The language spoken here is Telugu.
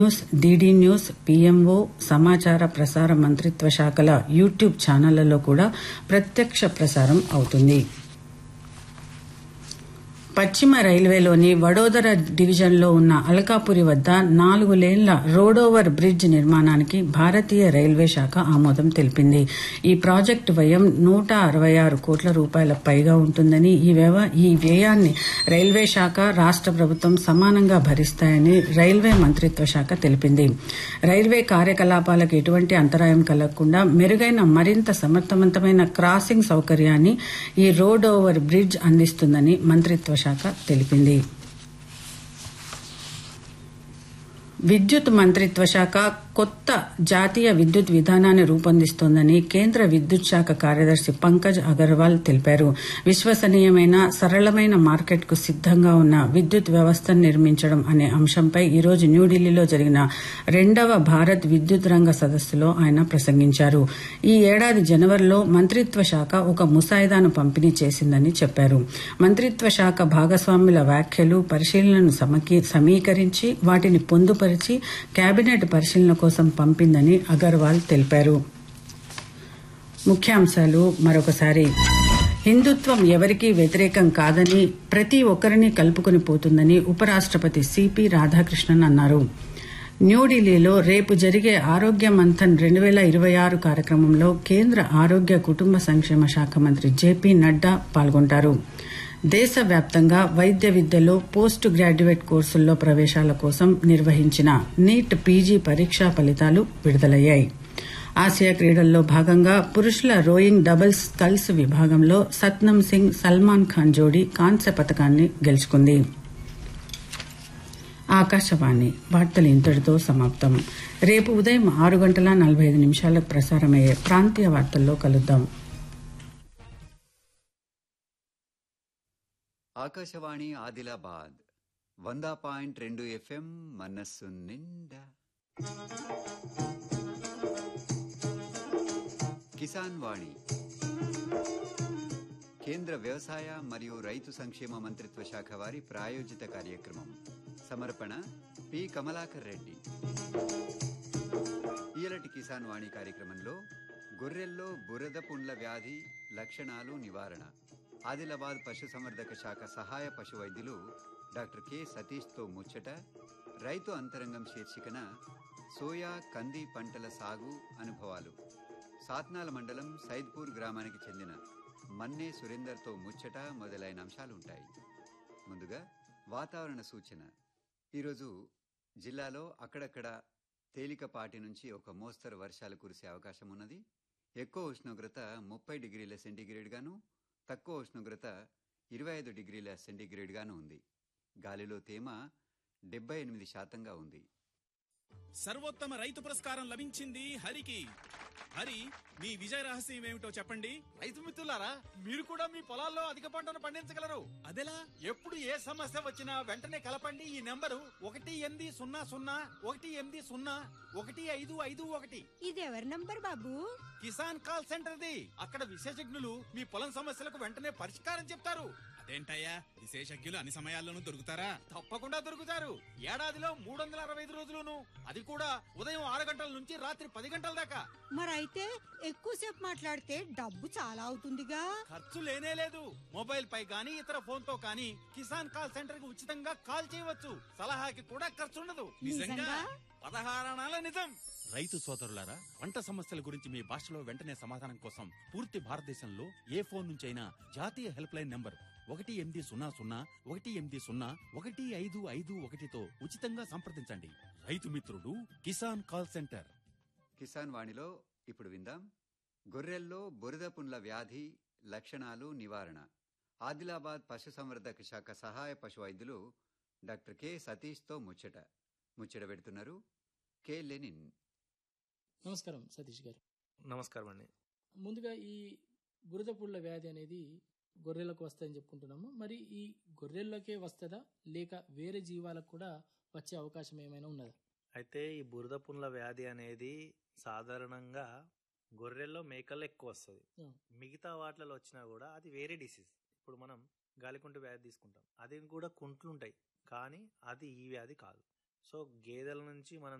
న్యూస్ డీడీ న్యూస్ పీఎంఓ సమాచార ప్రసార మంత్రిత్వ శాఖల యూట్యూబ్ ఛానళ్లలో కూడా ప్రత్యక్ష ప్రసారం అవుతుంది పశ్చిమ రైల్వేలోని వడోదర డివిజన్లో ఉన్న అల్కాపురి వద్ద నాలుగు లేన్ల రోడోవర్ బ్రిడ్జ్ నిర్మాణానికి భారతీయ రైల్వే శాఖ ఆమోదం తెలిపింది ఈ ప్రాజెక్టు వ్యయం నూట అరవై ఆరు కోట్ల రూపాయల పైగా ఉంటుందని ఈ వ్యవ- ఈ వ్యయాన్ని రైల్వే శాఖ రాష్ట ప్రభుత్వం సమానంగా భరిస్తాయని రైల్వే మంత్రిత్వ శాఖ తెలిపింది రైల్వే కార్యకలాపాలకు ఎటువంటి అంతరాయం కలగకుండా మెరుగైన మరింత సమర్థవంతమైన క్రాసింగ్ సౌకర్యాన్ని ఈ రోడ్ ఓవర్ బ్రిడ్జ్ అందిస్తుందని మంత్రిత్వ శాఖ తెలిపింది విద్యుత్ మంత్రిత్వ శాఖ కొత్త జాతీయ విద్యుత్ విధానాన్ని రూపొందిస్తోందని కేంద్ర విద్యుత్ శాఖ కార్యదర్శి పంకజ్ అగర్వాల్ తెలిపారు విశ్వసనీయమైన సరళమైన మార్కెట్కు సిద్దంగా ఉన్న విద్యుత్ వ్యవస్థను నిర్మించడం అనే అంశంపై ఈరోజు న్యూఢిల్లీలో జరిగిన రెండవ భారత్ విద్యుత్ రంగ సదస్సులో ఆయన ప్రసంగించారు ఈ ఏడాది జనవరిలో మంత్రిత్వ శాఖ ఒక ముసాయిదాను పంపిణీ చేసిందని చెప్పారు మంత్రిత్వ శాఖ భాగస్వాముల వ్యాఖ్యలు పరిశీలనను సమకీ- సమీకరించి వాటిని పొందుపరిచి కేబినెట్ పరిశీలన కోసం పంపిందని అగర్వాల్ తెలిపారు ముఖ్యాంశాలు మరొకసారి హిందుత్వం ఎవరికీ వ్యతిరేకం కాదని ప్రతి ఒక్కరిని కలుపుకొని పోతుందని ఉపరాష్టపతి సిపి రాధాకృష్ణన్ అన్నారు న్యూఢిల్లీలో రేపు జరిగే ఆరోగ్య మంథన్ రెండు వేల ఇరవై ఆరు కార్యక్రమంలో కేంద్ర ఆరోగ్య కుటుంబ సంక్షేమ శాఖ మంత్రి జేపీ నడ్డా పాల్గొంటారు దేశవ్యాప్తంగా వైద్య విద్యలో పోస్ట్ గ్రాడ్యుయేట్ కోర్సుల్లో ప్రవేశాల కోసం నిర్వహించిన నీట్ పీజీ పరీక్షా ఫలితాలు విడుదలయ్యాయి ఆసియా క్రీడల్లో భాగంగా పురుషుల రోయింగ్ డబుల్స్ స్కల్స్ విభాగంలో సత్నం సింగ్ సల్మాన్ ఖాన్ జోడీ కాంస్య పథకాన్ని గెలుచుకుంది ఆకాశవాణి వార్తలు ఇంతటితో సమాప్తం రేపు ఉదయం ఆరు గంటల నలభై ఐదు నిమిషాలకు ప్రసారమయ్యే ప్రాంతీయ వార్తల్లో కలుద్దాం ఆకాశవాణి ఆదిలాబాద్ వంద పాయింట్ రెండు ఎఫ్ఎం మనస్సు నిండా కిసాన్ వాణి కేంద్ర వ్యవసాయ మరియు రైతు సంక్షేమ మంత్రిత్వ శాఖ వారి ప్రాయోజిత కార్యక్రమం సమర్పణ పి కమలాకర్ రెడ్డి ఈలటి కిసాన్ వాణి కార్యక్రమంలో గొర్రెల్లో బురద పుండ్ల వ్యాధి లక్షణాలు నివారణ ఆదిలాబాద్ పశుసంవర్ధక శాఖ సహాయ పశు వైద్యులు డాక్టర్ కె సతీష్తో ముచ్చట రైతు అంతరంగం శీర్షికన సోయా కంది పంటల సాగు అనుభవాలు సాత్నాల మండలం సైద్పూర్ గ్రామానికి చెందిన మన్నే సురేందర్తో ముచ్చట మొదలైన అంశాలుంటాయి ముందుగా వాతావరణ సూచన ఈరోజు జిల్లాలో అక్కడక్కడ తేలికపాటి నుంచి ఒక మోస్తరు వర్షాలు కురిసే అవకాశం ఉన్నది ఎక్కువ ఉష్ణోగ్రత ముప్పై డిగ్రీల సెంటీగ్రేడ్ గాను తక్కువ ఉష్ణోగ్రత ఇరవై ఐదు డిగ్రీల సెంటీగ్రేడ్ గాను ఉంది గాలిలో తేమ డెబ్బై ఎనిమిది శాతంగా ఉంది సర్వోత్తమ రైతు పురస్కారం లభించింది హరికి హరి మీ విజయ రహస్యం ఏమిటో చెప్పండి రైతు మిత్రులారా మీరు కూడా మీ పొలాల్లో అధిక పంటను పండించగలరు అదెలా ఎప్పుడు ఏ సమస్య వచ్చినా వెంటనే కలపండి ఈ నెంబరు ఒకటి ఎనిమిది సున్నా సున్నా ఒకటి ఎనిమిది సున్నా ఒకటి ఐదు ఐదు ఒకటి ఇది ఎవరి నంబర్ బాబు కిసాన్ కాల్ సెంటర్ ది అక్కడ విశేషజ్ఞులు మీ పొలం సమస్యలకు వెంటనే పరిష్కారం చెప్తారు అదేంటయ్యా విశేషజ్ఞులు అన్ని సమయాల్లోనూ దొరుకుతారా తప్పకుండా దొరుకుతారు ఏడాదిలో మూడు వందల అరవై ఐదు రోజులును అది కూడా ఉదయం ఆరు గంటల నుంచి రాత్రి పది గంటల దాకా మరైతే ఎక్కువసేపు మాట్లాడితే డబ్బు చాలా అవుతుందిగా ఖర్చు లేనే లేదు మొబైల్ పై గానీ ఇతర ఫోన్ తో కానీ కిసాన్ కాల్ సెంటర్ కి ఉచితంగా కాల్ చేయవచ్చు సలహాకి కూడా ఖర్చు ఉండదు నిజంగా పదహారణాల నిజం రైతు సోదరులారా పంట సమస్యల గురించి మీ భాషలో వెంటనే సమాధానం కోసం పూర్తి భారతదేశంలో ఏ ఫోన్ నుంచైనా జాతీయ హెల్ప్ లైన్ నంబర్ ఒకటి ఎనిమిది సున్నా సున్నా ఒకటి ఎనిమిది సున్నా ఒకటి ఐదు ఐదు ఒకటితో ఉచితంగా సంప్రదించండి రైతు మిత్రుడు కిసాన్ కాల్ సెంటర్ కిసాన్ వాణిలో ఇప్పుడు విందాం గొర్రెల్లో బురద పుండ్ల వ్యాధి లక్షణాలు నివారణ ఆదిలాబాద్ పశుసంవర్ధక శాఖ సహాయ పశు వైద్యులు డాక్టర్ కె సతీష్తో ముచ్చట ముచ్చట పెడుతున్నారు కె లెనిన్ నమస్కారం సతీష్ గారు నమస్కారం అండి ముందుగా ఈ బురద పుళ్ళ వ్యాధి అనేది గొర్రెలకు వస్తుందని చెప్పుకుంటున్నాము మరి ఈ గొర్రెల్లోకే వస్తుందా లేక వేరే జీవాలకు కూడా వచ్చే అవకాశం ఏమైనా ఉన్నదా అయితే ఈ బురద పుండ్ల వ్యాధి అనేది సాధారణంగా గొర్రెల్లో మేకల్లో ఎక్కువ వస్తుంది ఆ. మిగతా వాటిలలో వచ్చినా కూడా అది వేరే డిసీజ్ ఇప్పుడు మనం గాలికుంటు వ్యాధి తీసుకుంటాం అది కూడా కుంట్లు ఉంటాయి కానీ అది ఈ వ్యాధి కాదు సో గేదెల నుంచి మనం